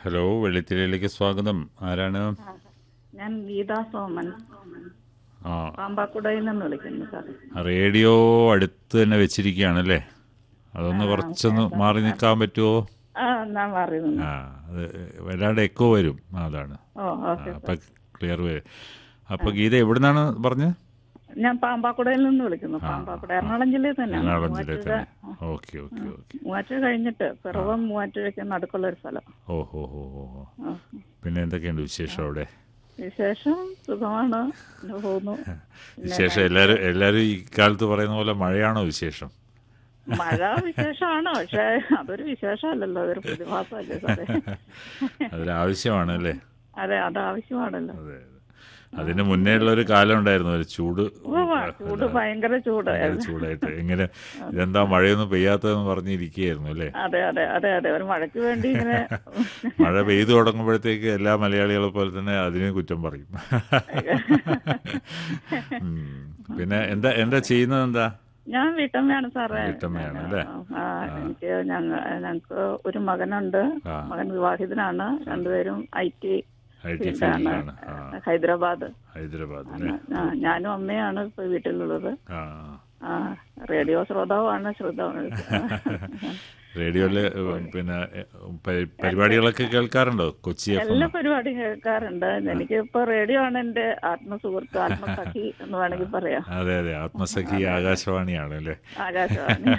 Hello വെള്ളിത്തിരയിലേക്ക് സ്വാഗതം ആരാണ് ഞാൻ ഗീതാ സോമൻ ആ പാമ്പാക്കുടയിൽ നിന്ന് വിളിക്കുന്നു സാർ റേഡിയോ അടുത്ത് തന്നെ വെച്ചിരിക്കുകയാണല്ലേ അതൊന്ന് കുറച്ചൊന്ന് മാറി നിൽക്കാൻ പറ്റുമോ ആ ഞാൻ പറയുന്നു ആ അത് വല്ലാണ്ട് എക്കോ വരും ആ, അതാണ് ഓ ഓക്കെ അപ്പം ക്ലിയർ വരും അപ്പോൾ ഗീത എവിടുന്നാണ് പറഞ്ഞത് ഞാൻ പാമ്പാക്കുടയിൽ നിന്ന് വിളിക്കുന്നു പാമ്പാക്കുട എറണാകുളം ജില്ലയിൽ തന്നെയാണ് എറണാകുളം ജില്ലയിൽ മൂവാറ്റുപുഴ തന്നെ ഓക്കെ ഓക്കെ ഓക്കെ മൂവാറ്റുപുഴ കഴിഞ്ഞിട്ട് പിറവം മൂവാറ്റുപുഴയ്ക്ക് നടുക്കുള്ള ഒരു സ്ഥലം ഓ ഹോ ഹോ ഹോ ഹോ. ആ. പിന്നെ എന്തൊക്കെയുണ്ട് വിശേഷം അവിടെ വിശേഷം സുഖമാണ് ഇങ്ങനെ പോകുന്നു വിശേഷം എല്ലാവരും എല്ലാവരും ഈ കാലത്ത് പറയുന്ന പോലെ മഴയാണോ വിശേഷം മഴ വിശേഷമാണ് പക്ഷെ അതൊരു വിശേഷമല്ലല്ലോ അതൊരു പ്രതിഭാസമല്ലേ സാറേ അതിലാവശ്യമാണ് അല്ലേ അതെ അത് ആവശ്യമാണല്ലോ അതെ അതെ അതിന് മുന്നേ ഉള്ള ഒരു കാലം ഉണ്ടായിരുന്നു ഒരു ചൂട് ഉവ്വ, ചൂട് ഭയങ്കര ചൂട് ഭയങ്കര ചൂടായിട്ട് എങ്ങനെ ഇതെന്താ മഴയൊന്നും പെയ്യാത്തതെന്ന് പറഞ്ഞിരിക്കുകയായിരുന്നു അല്ലേ അതെ അതെ അതെ അതെ ഒരു മഴയ്ക്ക് വേണ്ടി ഇങ്ങനെ മഴ പെയ്തു തുടങ്ങുമ്പോഴത്തേക്ക് എല്ലാ മലയാളികളെ പോലെ തന്നെ അതിനെ കുറ്റം പറയും ഉം. പിന്നെ എന്താ എന്താ ചെയ്യുന്നത് എന്താ ഞാൻ വീട്ടമ്മയാണ് സാറേ വീട്ടമ്മയാണ് അല്ലേ? ആ, എനിക്ക് ഞങ്ങ ഞങ്ങൾക്ക് ഒരു മകനുണ്ട് ആ. മകൻ വിവാഹിതനാണ് രണ്ടുപേരും ഐ ടി ഐ ടി ഫീൽഡാണ് ഫീൽഡിലാണ് ആ ഹൈദരാബാദ് ഹൈദരാബാദ് അല്ലേ ആ, ഞാനും അമ്മയാണ് ഇപ്പൊ വീട്ടിലുള്ളത് ആ ആ റേഡിയോ ശ്രോതാവാണ് ശ്രോത റേഡിയോയില് പിന്നെ എ, പരി- പരിപാടികളൊക്കെ കേൾക്കാറുണ്ടോ കൊച്ചി എഫ് എല്ലാ പരിപാടിയും കേൾക്കാറുണ്ട് എനിക്ക് ഇപ്പൊ റേഡിയോ ആണ് എന്റെ ആത്മസുഹൃത്ത് ആത്മസഖി എന്ന് വേണമെങ്കിൽ പറയാം അതെ അതെ ആത്മസഖി ആകാശവാണിയാണ് അല്ലേ ആകാശവാണി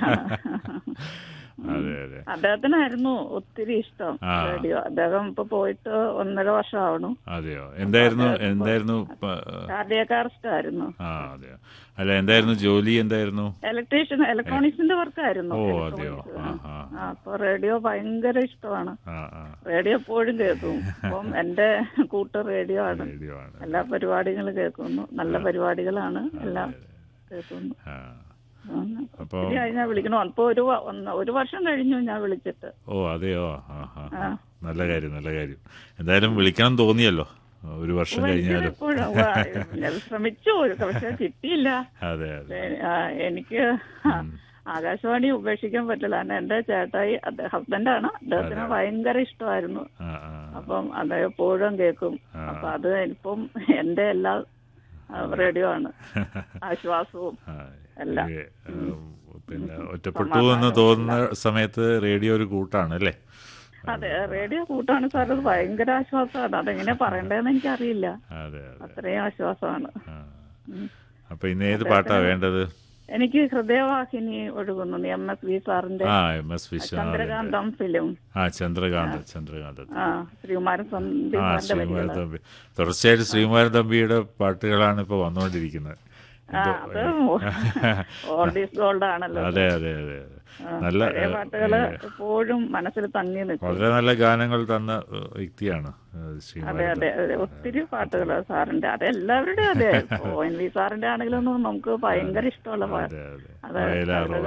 അതെ അതെ അദ്ദേഹത്തിനായിരുന്നു ഒത്തിരി ഇഷ്ടം ആ. റേഡിയോ അദ്ദേഹം ഇപ്പൊ പോയിട്ട് ഒന്നര വർഷം ആവണു അതെയോ എന്തായിരുന്നു എന്തായിരുന്നു പ- കാർഡിയക്കാർസ്റ്റ് ആയിരുന്നു ആ അതെയോ അല്ല എന്തായിരുന്നു ജോലി എന്തായിരുന്നു ഇലക്ട്രീഷ്യൻ ഇലക്ട്രോണിക്സിന്റെ വർക്കായിരുന്നു ഓ അതെയോ ആ ആ ആ, അപ്പൊ റേഡിയോ ഭയങ്കര ഇഷ്ടമാണ് ആ ആ റേഡിയോ എപ്പോഴും കേൾക്കും അപ്പം എന്റെ കൂട്ട് റേഡിയോ ആണ് റേഡിയോ ആണ് എല്ലാ പരിപാടികളും കേൾക്കുന്നു നല്ല പരിപാടികളാണ് എല്ലാം കേൾക്കുന്നു ആ ഉം. അപ്പൊ ഒത്തിരി ആയി ഞാൻ വിളിക്കണു അപ്പൊ ഒരു വ- ഒന്ന് ഒരു വർഷം കഴിഞ്ഞു ഞാൻ വിളിച്ചിട്ട് ഓ അതെയോ ആ ആ ആ. നല്ല കാര്യം നല്ല കാര്യം എന്തായാലും വിളിക്കണം തോന്നിയല്ലോ ഒരു വർഷം കഴിഞ്ഞാലും എപ്പോഴും ഉവ്വ, ഞാൻ ശ്രമിച്ചു ഒരു പക്ഷെ കിട്ടിയില്ല അതെ അതെ ഏ, ആ, എനിക്ക് ആ, ആകാശവാണി ഉപേക്ഷിക്കാൻ പറ്റില്ല കാരണം എന്റെ ചേട്ടായി അദ്ദേഹം ഹസ്ബൻഡാണ് അദ്ദേഹത്തിന് ഭയങ്കര ഇഷ്ടമായിരുന്നു ആ ആ അപ്പം അത് എപ്പോഴും കേൾക്കും അപ്പൊ അത് ഇപ്പം എന്റെ എല്ലാ ആ, റേഡിയോ ആണ് ആശ്വാസവും ആ, എല്ലാം. ഈ, ഉം, പിന്നെ ഒറ്റപ്പെട്ടു എന്ന് തോന്നുന്ന സമയത്ത് റേഡിയോ ഒരു കൂട്ടാണ് അല്ലേ അതെ റേഡിയോ കൂട്ടാണ് സാർ അത് ഭയങ്കര ആശ്വാസമാണ് അതെങ്ങനെ പറയണ്ടതെന്ന് എനിക്കറിയില്ല അതെ അതെ അത്രയും ആശ്വാസമാണ് ആ. അപ്പൊ ഇന്ന് ഏത് പാട്ടാ വേണ്ടത് എനിക്ക് ഹൃദയവാഹിനി ഒഴുകുന്നു എം എസ് വി സാറിന്റെ ആ M S Viswanath Chandrakantham film ആ ചന്ദ്രകാന്ത് ചന്ദ്രകാന്ത് ആ ശ്രീകുമാരൻ ആ സന്ദീപാന്റെ ശ്രീകുമാരൻ വരികള് തമ്പി തുടർച്ചയായിട്ട് ശ്രീകുമാരൻ തമ്പിയുടെ പാട്ടുകളാണ് ഇപ്പൊ വന്നുകൊണ്ടിരിക്കുന്നത് ആ അത് ഓൾഡീസ് ഗോൾഡ് ആണല്ലോ അതെ അതെ അതെ അതെ. നല്ല പഴയ പാട്ടുകള് എപ്പോഴും മനസ്സിൽ തങ്ങി നിൽക്കും വളരെ നല്ല ഗാനങ്ങൾ തന്ന ഏഹ്, വ്യക്തിയാണ് ഏഹ്, അതെ ശ്രീകുമാരൻ അതെ അതെ ഒത്തിരി പാട്ടുകൾ സാറിന്റെ അത് എല്ലാവരുടെയും അതെ ഓ എൻ വി സാറിന്റെ ആണെങ്കിലും നമുക്ക് ഭയങ്കര ഇഷ്ടമുള്ള പാട്ട് അതെ അതെ അതെ വയലാർ